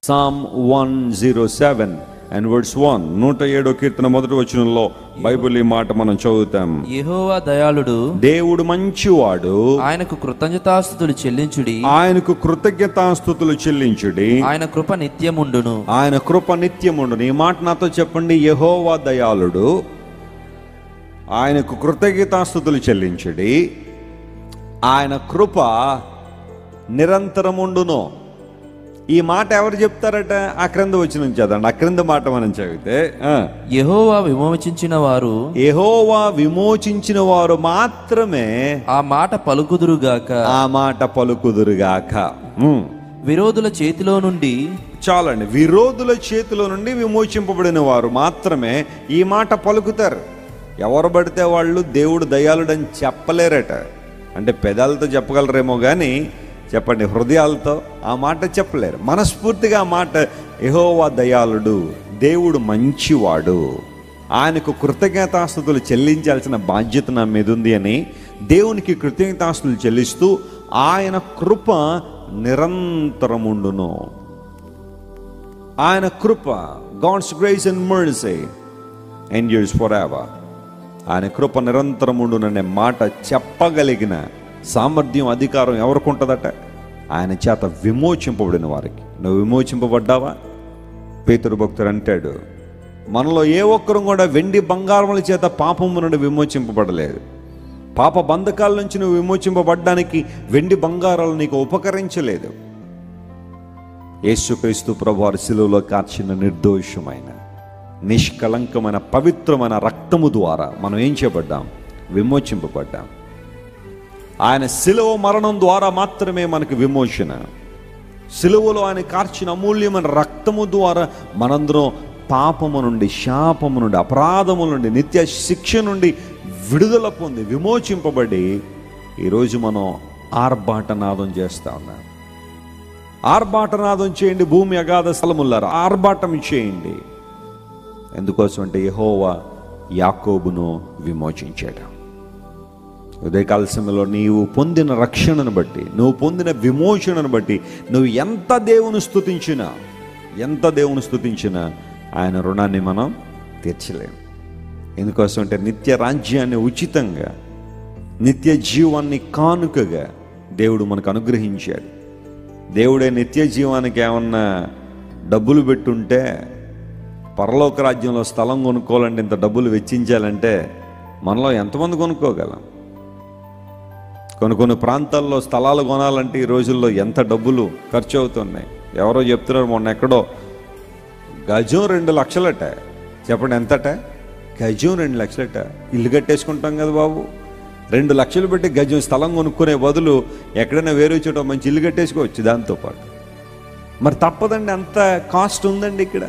Psalm 107 and verse 1. నూట ఏడో కీర్తన మొదటి వచనంలో బైబిల్ ఈ మాట మనం చదువుతాం యెహోవా దయాళుడు దేవుడు మంచివాడు ఆయనకు కృతజ్ఞతాస్తుతులు చెల్లించుడి ఆయనకు కృతజ్ఞతాస్థుతులు చెల్లించుడి ఆయన కృప నిత్యముండును ఆయన కృప నిత్యముండును ఈ మాట నాతో చెప్పండి యహోవా దయాళుడు ఆయనకు కృతజ్ఞతాస్థుతులు చెల్లించుడి ఆయన కృప నిరంతరముండును ఈ మాట ఎవరు చెప్తారట ఆ క్రింద వచ్చిన చదండి ఆ క్రింద మాట మనం చదివితే ఆ, యెహోవా విమోచించిన వారు యెహోవా విమోచించిన వారు మాత్రమే ఆ మాట పలుకుదురుగాక ఆ మాట పలుకుదురుగాక ఉమ్. విరోధుల చేతిలో నుండి చాలండి విరోధుల చేతిలో నుండి విమోచింపబడిన వారు మాత్రమే ఈ మాట పలుకుతారు ఎవరు పడితే వాళ్ళు దేవుడు దయాళుడని చెప్పలేరట అంటే పెదాలతో చెప్పగలరేమో కానీ చెప్పండి హృదయాలతో ఆ మాట చెప్పలేరు మనస్ఫూర్తిగా ఆ మాట యెహోవా దయాళుడు దేవుడు మంచివాడు ఆయనకు కృతజ్ఞతాస్తుతులు చెల్లించాల్సిన బాధ్యత నా మీద ఉంది అని దేవునికి కృతజ్ఞతాస్తులు చెల్లిస్తూ ఆయన కృప నిరంతరముండును ఆయన కృప God's grace and mercy endures forever ఆయన కృప నిరంతరముండుననే మాట చెప్పగలిగిన సామర్థ్యం అధికారం ఎవరికి ఉంటుందట ఆయన చేత విమోచింపబడిన వారికి నువ్వు విమోచింపబడ్డావా పేతురు భక్తుడు అంటాడు మనలో ఏ ఒక్కరు కూడా వెండి బంగారముల చేత పాపము నుండి విమోచింపబడలేదు పాప బంధకాల నుంచి నువ్వు విమోచింపబడ్డానికి వెండి బంగారాలు నీకు ఉపకరించలేదు యేసుక్రీస్తు ప్రభువారి శిలువలో కార్చిన నిర్దోషమైన నిష్కలంకమైన పవిత్రమైన రక్తము ద్వారా మనం ఏం చేయబడ్డాం విమోచింపబడ్డాం ఆయన శిలువ మరణం ద్వారా మాత్రమే మనకు విమోచన శిలువలో ఆయన కార్చిన అమూల్యమైన రక్తము ద్వారా మనందరం పాపము నుండి శాపము నుండి అపరాధము నుండి నిత్య శిక్ష నుండి విడుదల పొంది విమోచింపబడి ఈరోజు మనం ఆర్భాటనాదం చేస్తా ఉన్నాం ఆర్భాటనాదం చేయండి భూమి అగాధ స్థలముల్లారా ఆర్భాటం చేయండి ఎందుకోసం అంటే యెహోవా యాకోబును విమోచించాడు ఉదయకాల సమయంలో నీవు పొందిన రక్షణను బట్టి నువ్వు పొందిన విమోచనను బట్టి నువ్వు ఎంత దేవుని స్తుతించినా ఎంత దేవుని స్తుతించినా ఆయన రుణాన్ని మనం తీర్చలేం ఎందుకోసం అంటే నిత్య రాజ్యాన్ని ఉచితంగా నిత్య జీవాన్ని కానుకగా దేవుడు మనకు అనుగ్రహించాడు దేవుడే నిత్య జీవానికి ఏమన్నా డబ్బులు పెట్టుంటే పరలోక రాజ్యంలో స్థలం కొనుక్కోవాలంటే ఇంత డబ్బులు వెచ్చించాలంటే మనలో ఎంతమంది కొనుక్కోగలం కొన్ని కొన్ని ప్రాంతాల్లో స్థలాలు కొనాలంటే ఈ రోజుల్లో ఎంత డబ్బులు ఖర్చు అవుతున్నాయి ఎవరో చెప్తున్నారు మొన్న ఎక్కడో గజం రెండు లక్షలట చెప్పండి ఎంతట గజం రెండు లక్షలట ఇల్లు కట్టేసుకుంటాం కదా బాబు రెండు లక్షలు పెట్టి గజం స్థలం కొనుక్కునే బదులు ఎక్కడైనా వేరే చోట మంచి ఇల్లు కట్టేసుకోవచ్చు దాంతోపాటు మరి తప్పదండి అంత కాస్ట్ ఉందండి ఇక్కడ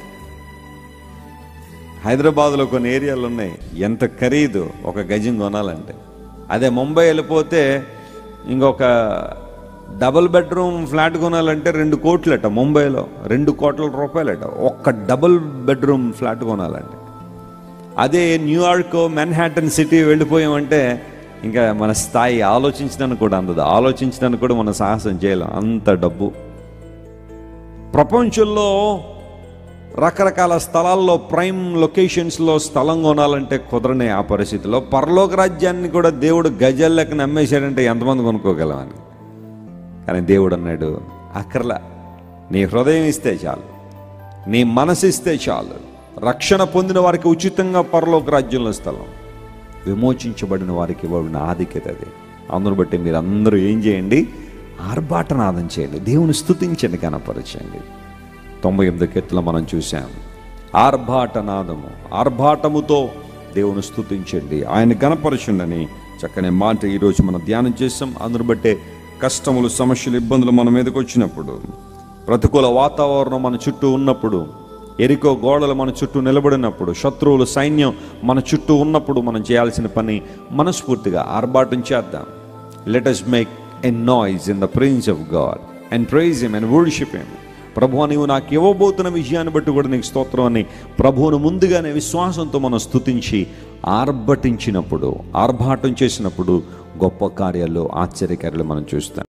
హైదరాబాద్లో కొన్ని ఏరియాలు ఉన్నాయి ఎంత ఖరీదు ఒక గజం కొనాలంటే అదే ముంబై వెళ్ళిపోతే ఇంకొక డబుల్ బెడ్రూమ్ ఫ్లాట్ కొనాలంటే రెండు కోట్లట ముంబైలో రెండు కోట్ల రూపాయలట ఒక్క డబుల్ బెడ్రూమ్ ఫ్లాట్ కొనాలంటే అదే న్యూయార్క్ మెన్హాటన్ సిటీ వెళ్ళిపోయామంటే ఇంకా మన స్థాయి ఆలోచించడానికి కూడా అందదు ఆలోచించడానికి కూడా మనం సాహసం చేయలేం అంత డబ్బు ప్రపంచంలో రకరకాల స్థలాల్లో ప్రైమ్ లొకేషన్స్లో స్థలం కొనాలంటే కుదరని ఆ పరిస్థితిలో పరలోక రాజ్యాన్ని కూడా దేవుడు గజల్లకి నమ్మేశాడంటే ఎంతమంది కొనుక్కోగలమని కానీ దేవుడు అన్నాడు అక్కర్లా నీ హృదయం ఇస్తే చాలు నీ మనసు ఇస్తే చాలు రక్షణ పొందిన వారికి ఉచితంగా పరలోక రాజ్యంలో స్థలం విమోచించబడిన వారికి ఇవ్వబడిన ఆధిక్యత అది అందును బట్టి మీరు అందరూ ఏం చేయండి ఆర్భాటనాదం చేయండి దేవుని స్తుతించండి కనపరచండి తొంభై ఎనిమిది కీర్తనలు మనం చూసాం ఆర్భాటనాదము ఆర్భాటముతో దేవుని స్తుతించండి ఆయన గణపరచండి చక్కని మాట ఈరోజు మనం ధ్యానం చేసాం అందును బట్టే కష్టములు సమస్యలు ఇబ్బందులు మన మీదకి వచ్చినప్పుడు ప్రతికూల వాతావరణం మన చుట్టూ ఉన్నప్పుడు ఎరికో గోడలు మన చుట్టూ నిలబడినప్పుడు శత్రువుల సైన్యం మన చుట్టూ ఉన్నప్పుడు మనం చేయాల్సిన పని మనస్ఫూర్తిగా ఆర్భాటం చేద్దాం let us make a noise in the prince of God and praise him and worship him ప్రభు నీవు నాకు ఇవ్వబోతున్న విషయాన్ని బట్టి కూడా నీకు స్తోత్రం అని ప్రభువును ముందుగానే విశ్వాసంతో మనం స్తుతించి ఆర్భటించినప్పుడు ఆర్భాటం చేసినప్పుడు గొప్ప కార్యాలు ఆశ్చర్యకార్యాలు మనం చూస్తాం